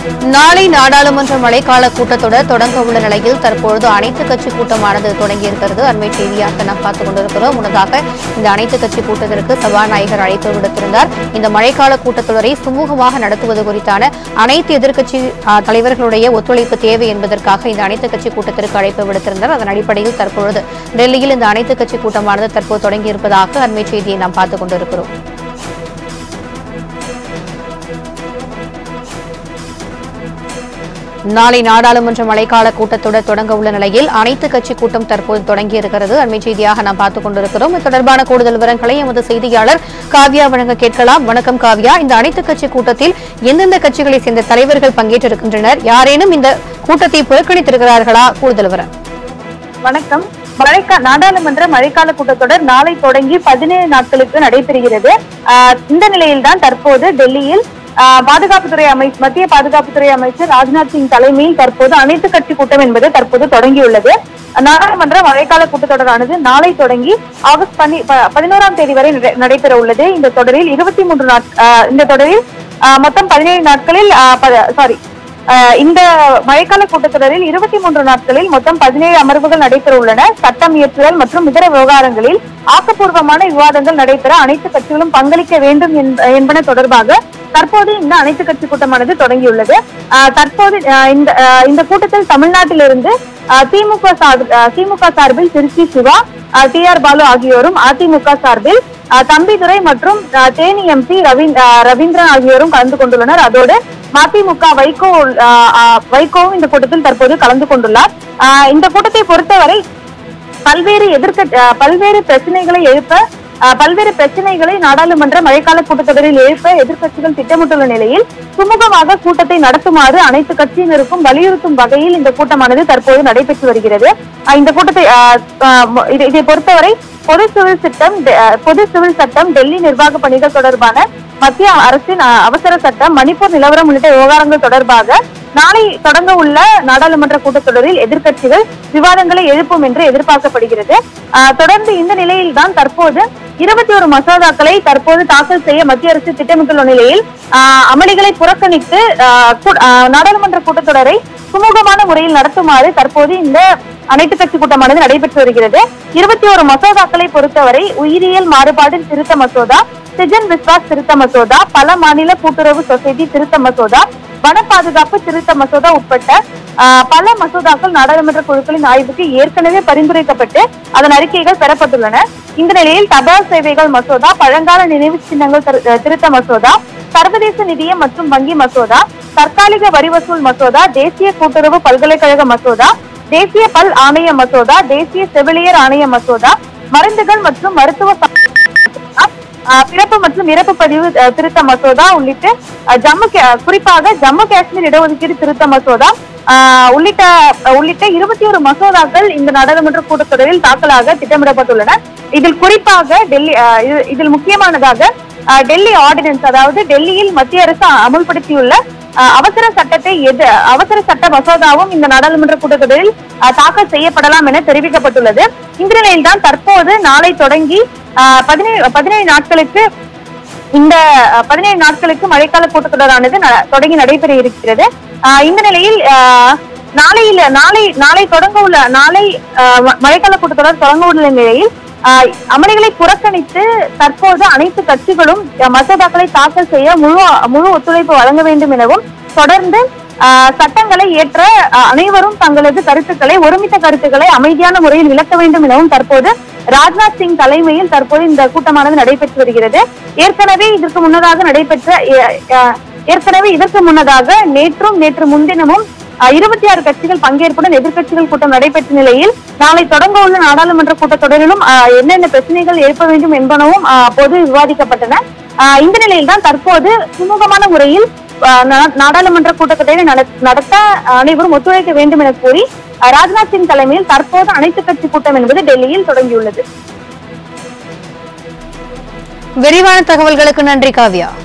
நாளை நாடாளுமன்ற மழைக்கால கூட்டத்தொடர் தொடங்க உள்ள நிலையில் தற்பொழுது அனைத்து கட்சி கூட்டமானது தொடங்கியிருக்கிறது அண்மை செய்தியாக நாம் பார்த்துக் கொண்டிருக்கிறோம் முன்னதாக இந்த அனைத்து கட்சி கூட்டத்திற்கு சபாநாயகர் அழைப்பு விடுத்திருந்தார் இந்த மழைக்கால கூட்டத்தொடரை சுமூகமாக நடத்துவது குறித்தான அனைத்து எதிர்க்கட்சி ஆ, தலைவர்களுடைய ஒத்துழைப்பு தேவை என்பதற்காக இந்த அனைத்து கட்சி கூட்டத்திற்கு அழைப்பு விடுத்திருந்தார் அதன் அடிப்படையில் தற்பொழுது டெல்லியில் இந்த அனைத்து கட்சி கூட்டமானது தற்போது தொடங்கியிருப்பதாக அண்மை செய்தியை நாம் பார்த்துக் கொண்டிருக்கிறோம் நாளை நாடாளுமன்ற மழைக்கால கூட்டத்தொடர் தொடங்க உள்ள நிலையில் அனைத்து கட்சி கூட்டம் தற்போது தொடங்கியிருக்கிறது அண்மை செய்தியாக நாம் பார்த்துக் கொண்டிருக்கிறோம் இது தொடர்பான கூடுதல் விவரங்களை எமது செய்தியாளர் காவ்யா வழங்க கேட்கலாம் வணக்கம் காவ்யா இந்த அனைத்து கட்சி கூட்டத்தில் எந்தெந்த கட்சிகளை சேர்ந்த தலைவர்கள் பங்கேற்றிருக்கின்றனர் யாரேனும் இந்த கூட்டத்தை புறக்கணித்திருக்கிறார்களா கூடுதல் விவரம் வணக்கம் மழைக்கா நாடாளுமன்ற மழைக்கால கூட்டத்தொடர் நாளை தொடங்கி பதினேழு நாட்களுக்கு நடைபெறுகிறது ஆஹ் இந்த நிலையில்தான் தற்போது டெல்லியில் ஆஹ் பாதுகாப்புத்துறை அமைச்சர் மத்திய பாதுகாப்புத்துறை அமைச்சர் ராஜ்நாத் சிங் தலைமையில் தற்போது அனைத்து கட்சி கூட்டம் என்பது தற்போது தொடங்கியுள்ளது நாடாளுமன்ற மழைக்கால கூட்டத்தொடரானது நாளை தொடங்கி ஆகஸ்ட் பனி ப- பதினோராம் தேதி வரை நடை- நடைபெற உள்ளது இந்த தொடரில் இருபத்தி மூன்று நாட் ஆஹ் இந்த தொடரில் ஆஹ் மொத்தம் பதினேழு நாட்களில் சாரி ஆஹ் இந்த மழைக்கால கூட்டத்தொடரில் இருபத்தி மூன்று நாட்களில் மொத்தம் பதினேழு அமர்வுகள் நடைபெற உள்ளன சட்டம் இயற்றுதல் மற்றும் இதர விவகாரங்களில் ஆக்கப்பூர்வமான விவாதங்கள் நடைபெற அனைத்து கட்சிகளும் பங்களிக்க வேண்டும் என்ப- என்பன தொடர்பாக தற்போது இந்த அனைத்து கட்சி கூட்டமானது தொடங்கியுள்ளது ஆஹ் தற்போது ஆஹ் இந்த ஆஹ் இந்த கூட்டத்தில் தமிழ்நாட்டிலிருந்து ஆஹ் திமுக சார்பில் ஆஹ் திமுக சார்பில் திருச்சி சிவா டி ஆர் பாலு ஆகியோரும் அதிமுக சார்பில் ஆஹ் தம்பிதுரை மற்றும் ஆஹ் தேனி எம்பி ரவீந் ஆஹ் ரவீந்திரன் ஆகியோரும் கலந்து கொண்டுள்ளனர் அதோடு மதிமுக வைகோ ஆஹ் ஆஹ் வைகோவும் இந்த கூட்டத்தில் தற்போது கலந்து கொண்டுள்ளார் ஆஹ் இந்த கூட்டத்தை பொறுத்தவரை பல்வேறு எதிர்க்க ஆஹ் பல்வேறு பிரச்சனைகளை எழுப்ப ஆஹ் பல்வேறு பிரச்சனைகளை நாடாளுமன்ற மழைக்கால கூட்டத்தொடரில் எழுப்ப எதிர்க்கட்சிகள் திட்டமிட்டுள்ள நிலையில் சுமூகமாக கூட்டத்தை நடத்துமாறு அனைத்து கட்சியினருக்கும் வலியுறுத்தும் வகையில் இந்த கூட்டமானது தற்போது நடைபெற்று வருகிறது ஆஹ் இந்த கூட்டத்தை ஆஹ் ஆஹ் மொ- இதை இதை பொறுத்தவரை பொது சிவில் சட்டம் டெ- ஆஹ் பொது சிவில் சட்டம் டெல்லி நிர்வாக பணிகள் தொடர்பான மத்திய அரசின் ஆஹ், அவசர சட்டம் மணிப்பூர் நிலவரம் உள்ளிட்ட விவகாரங்கள் தொடர்பாக நாளை தொடங்க உள்ள நாடாளுமன்ற கூட்டத்தொடரில் எதிர்க்கட்சிகள் விவாதங்களை எழுப்பும் என்று எதிர்பார்க்கப்படுகிறது ஆஹ், தொடர்ந்து இந்த நிலையில்தான் தற்போது இருபத்தி ஒரு மசோதாக்களை தற்போது தாக்கல் செய்ய மத்திய அரசு திட்டமிட்டுள்ள நிலையில் ஆஹ், அமளிகளை புறக்கணித்து ஆஹ், கூ- ஆஹ், நாடாளுமன்ற கூட்டத்தொடரை சுமூகமான முறையில் நடத்துமாறு தற்போது இந்த அனைத்து கட்சி கூட்டமானது நடைபெற்று வருகிறது இருபத்தி ஒரு மசோதாக்களை பொறுத்தவரை உயிரியல் மாறுபாடு திருத்த மசோதா சிஜன் விஸ்வாஸ் திருத்த மசோதா பல மாநில கூட்டுறவு சொசைட்டி திருத்த மசோதா வன பாதுகாப்பு திருத்த மசோதா உட்பட்ட ஆஹ், பல மசோதாக்கள் நாடாளுமன்ற குழுக்களின் ஆய்வுக்கு ஏற்கனவே பரிந்துரைக்கப்பட்டு அதன் அறிக்கைகள் பெறப்பட்டுள்ளன இந்த நிலையில் தபால் சேவைகள் மசோதா பழங்கால நினைவு சின்னங்கள் திரு- அஹ், திருத்த மசோதா சர்வதேச நிதியம் மற்றும் வங்கி மசோதா தற்காலிக வரி வசூல் மசோதா தேசிய கூட்டுறவு பல்கலைக்கழக மசோதா தேசிய பல் ஆணைய மசோதா தேசிய செவிலியர் ஆணைய மசோதா மருந்துகள் மற்றும் மருத்துவ ச- ஆஹ் பிறப்பு மற்றும் இறப்பு பதிவு அஹ், திருத்த மசோதா உள்ளிட்ட அஹ், ஜம்மு கா- குறிப்பாக ஜம்மு காஷ்மீர் இடஒதுக்கீடு திருத்த மசோதா ஆஹ், உள்ளிட்ட அஹ், உள்ளிட்ட இருபத்தி ஒரு மசோதாக்கள் இந்த நாடாளுமன்ற கூட்டத்தொடரில் தாக்கலாக திட்டமிடப்பட்டுள்ளன இதில் குறிப்பாக டெல்லி ஆஹ், இது- இதில் முக்கியமானதாக ஆஹ், டெல்லி ஆர்டினன்ஸ் அதாவது டெல்லியில் மத்திய அரசு அமுல்படுத்தியுள்ள ஆஹ், அவசர சட்டத்தை எது அவசர சட்ட மசோதாவும் இந்த நாடாளுமன்ற கூட்டத்தொடரில் ஆஹ், தாக்கல் செய்யப்படலாம் என தெரிவிக்கப்பட்டுள்ளது இந்த நிலையில்தான் தற்போது நாளை தொடங்கி ஆஹ், பதினேழு பதினேழு நாட்களுக்கு இந்த அஹ், பதினேழு நாட்களுக்கு மழைக்கால கூட்டத்தொடரானது ந- தொடங்கி நடைபெற இருக்கிறது ஆஹ், இந்த நிலையில் ஆஹ், நாளையில் நாளை நாளை தொடங்க உள்ள நாளை ஆஹ், ம- மழைக்கால கூட்டத்தொடர் தொடங்க உள்ள நிலையில் ஆஹ், அமளிகளை புறக்கணித்து தற்போது அனைத்து கட்சிகளும் அஹ், மசோதாக்களை தாக்கல் செய்ய முழு முழு ஒத்துழைப்பு வழங்க வேண்டும் எனவும் தொடர்ந்து ஆஹ், சட்டங்களை ஏற்ற ஆஹ், அனைவரும் தங்களது கருத்துக்களை ஒருமித்த கருத்துக்களை அமைதியான முறையில் விளக்க வேண்டும் எனவும் தற்போது ராஜ்நாத் சிங் தலைமையில் தற்போது இந்த கூட்டமானது நடைபெற்று வருகிறது ஏற்கனவே இதற்கு முன்னதாக நடைபெற்ற எ- அஹ், ஏற்கனவே இதற்கு முன்னதாக நேற்றும் நேற்று முன்தினமும் இருபத்தி ஆறு கட்சிகள் பங்கேற்புடன் எதிர்க்கட்சிகள் கூட்டம் நடைபெற்ற நிலையில் நாளை தொடங்க உள்ள நாடாளுமன்ற கூட்டத்தொடரிலும் அஹ், என்னென்ன பிரச்சனைகள் எழுப்ப வேண்டும் என்பனவும் அஹ், அப்போது விவாதிக்கப்பட்டன அஹ், இந்த நிலையில்தான் தற்போது சுமூகமான முறையில் அஹ், நா- நாடாளுமன்ற கூட்டத்தொடரை நட- நடத்த அனைவரும் ஒத்துழைக்க வேண்டும் என கூறி அஹ், ராஜ்நாத் சிங் தலைமையில் தற்போது அனைத்து கட்சி கூட்டம் என்பது டெல்லியில் தொடங்கியுள்ளது விரிவான தகவல்களுக்கு நன்றி காவ்யா